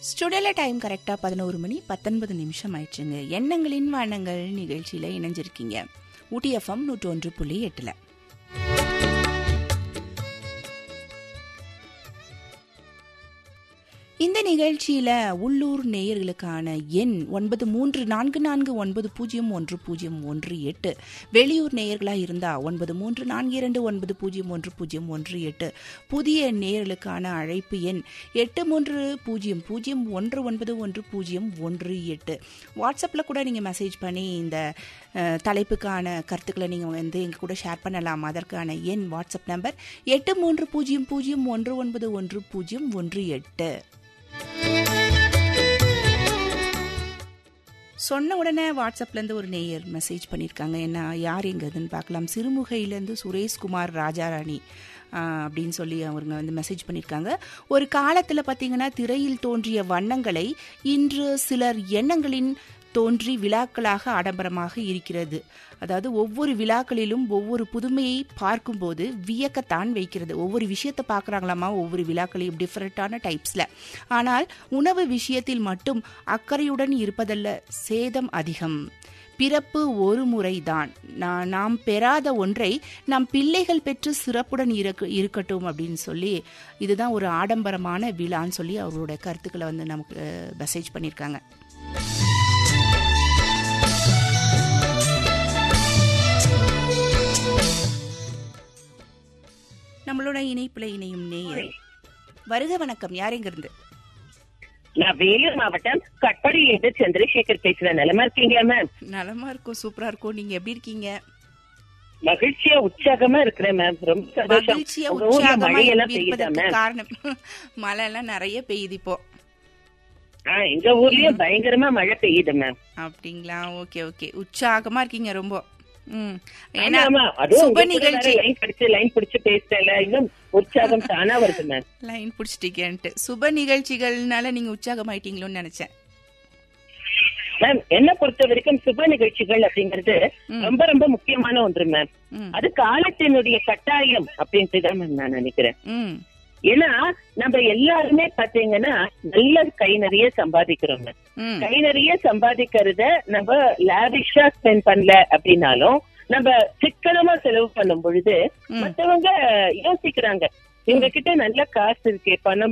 ஸ்டுடியோல time கரெக்டாக பதினோரு மணி பத்தொன்பது நிமிஷம் ஆயிடுச்சுங்க எண்ணங்களின் வண்ணங்கள் நிகழ்ச்சியில் இணைஞ்சிருக்கீங்க ஊட்டி எஃப்எம் நூற்றி ஒன்று புள்ளி எட்டில் இந்த நிகழ்ச்சியில உள்ளூர் நேயர்களுக்கான எண் ஒன்பது மூன்று நான்கு நான்கு ஒன்பது பூஜ்ஜியம் ஒன்று பூஜ்ஜியம் ஒன்று எட்டு வெளியூர் நேயர்களா இருந்தா ஒன்பது மூன்று நான்கு இரண்டு ஒன்பது பூஜ்ஜியம் ஒன்று பூஜ்ஜியம் ஒன்று எட்டு புதிய நேயர்களுக்கான அழைப்பு எண் எட்டு மூன்று பூஜ்ஜியம் பூஜ்ஜியம் ஒன்று ஒன்பது ஒன்று பூஜ்ஜியம் ஒன்று எட்டு வாட்ஸ்அப்பில் கூட நீங்கள் மெசேஜ் பண்ணி இந்த அஹ், தலைப்புக்கான கருத்துக்களை நீங்கள் வந்து எங்கள் கூட ஷேர் பண்ணலாம் அதற்கான எண் வாட்ஸ்அப் நம்பர் எட்டு மூன்று பூஜ்ஜியம் பூஜ்ஜியம் ஒன்று ஒன்பது ஒன்று பூஜ்ஜியம் ஒன்று எட்டு சொன்ன உடனே வாட்ஸ்அப்லேருந்து ஒரு நேயர் மெசேஜ் பண்ணியிருக்காங்க என்ன யார் எங்கதுன்னு பார்க்கலாம் சிறுமுகையிலேருந்து சுரேஷ்குமார் ராஜாராணி ஆஹ், அப்படின்னு சொல்லி அவங்க வந்து மெசேஜ் பண்ணியிருக்காங்க ஒரு காலத்தில் பார்த்தீங்கன்னா திரையில் தோன்றிய வண்ணங்களை இன்று சிலர் எண்ணங்களின் தோன்றி விழாக்களாக ஆடம்பரமாக இருக்கிறது அதாவது ஒவ்வொரு விழாக்களிலும் ஒவ்வொரு புதுமையை பார்க்கும்போது வியக்கத்தான் வைக்கிறது ஒவ்வொரு விஷயத்தை பார்க்குறாங்களாமா ஒவ்வொரு விழாக்களையும் டிஃப்ரெண்ட்டான டைப்ஸில் ஆனால் உணவு விஷயத்தில் மட்டும் அக்கறையுடன் இருப்பதல்ல சேதம் அதிகம் பிறப்பு ஒரு முறைதான் நா- நாம் பெறாத ஒன்றை நம் பிள்ளைகள் பெற்று சிறப்புடன் இருக்க இருக்கட்டும் அப்படின்னு சொல்லி இதுதான் ஒரு ஆடம்பரமான விழான்னு சொல்லி அவரோட கருத்துக்களை வந்து நமக்கு மெசேஜ் பண்ணியிருக்காங்க நம்மளோட இணைப்புல இணையும் நேயர் வருக வணக்கம் யார் எங்க இருந்து நான் வேலூர் மாவட்டம் கட்படியிலிருந்து சந்திரசேகர் பேசுறேன் நிலமா இருக்கீங்களா மேம் நலமா இருக்கும் சூப்பரா இருக்கும் நீங்க எப்படி இருக்கீங்க மகிழ்ச்சியா உற்சாகமா இருக்கிறேன் மேம் ரொம்ப சந்தோஷம் மகிழ்ச்சியா உங்க ஊர்ல உற்சாகமா மழையெல்லாம் எப்படி பெய்யுதா இருப்பதற்கு மேம் காரணம் மழை எல்லாம் நிறைய பெய்யுது இப்போ ஆ, எங்க ஊர்லயும் பயங்கரமா மழை பெய்யுது மேம் அப்படிங்களா ஓகே ஓகே உற்சாகமா இருக்கீங்க ரொம்ப ம் ஆமா, ஏன்னா ஆமா. அதுவும் சுப உங்க கூட வேற நிகழ்ச்சி லைன் பிடிச்சு லைன் பிடிச்சு பேசுறேன்ல இன்னும் உற்சாகம் தானா வருது மேம் லைன் பிடிச்சிட்டீங்கன்ட்டு சுப நிகழ்ச்சிகள்னால நீங்க உற்சாகமாயிட்டீங்களோன்னு நினைச்சேன் மேம் என்ன பொறுத்த வரைக்கும் சுப நிகழ்ச்சிகள் அப்படிங்கிறது ரொம்ப ரொம்ப முக்கியமான ஒன்று மேம் ம் அது காலத்தினுடைய கட்டாயம் அப்படின்ட்டு தான் மேம் நான் நினைக்கிறேன் ம் ஏன்னா நம்ம எல்லாருமே பாத்தீங்கன்னா நல்ல கை நிறைய சம்பாதிக்கிறோம் மேம் ம் கை நிறைய சம்பாதிக்கிறத நம்ம லாவிஷா ஸ்பெண்ட் பண்ணல அப்படின்னாலும் நம்ம சிக்கனமா செலவு பண்ணும் பொழுது ம். மத்தவங்க யோசிக்கிறாங்க இவங்க கிட்ட நல்ல காசு இருக்கே பணம்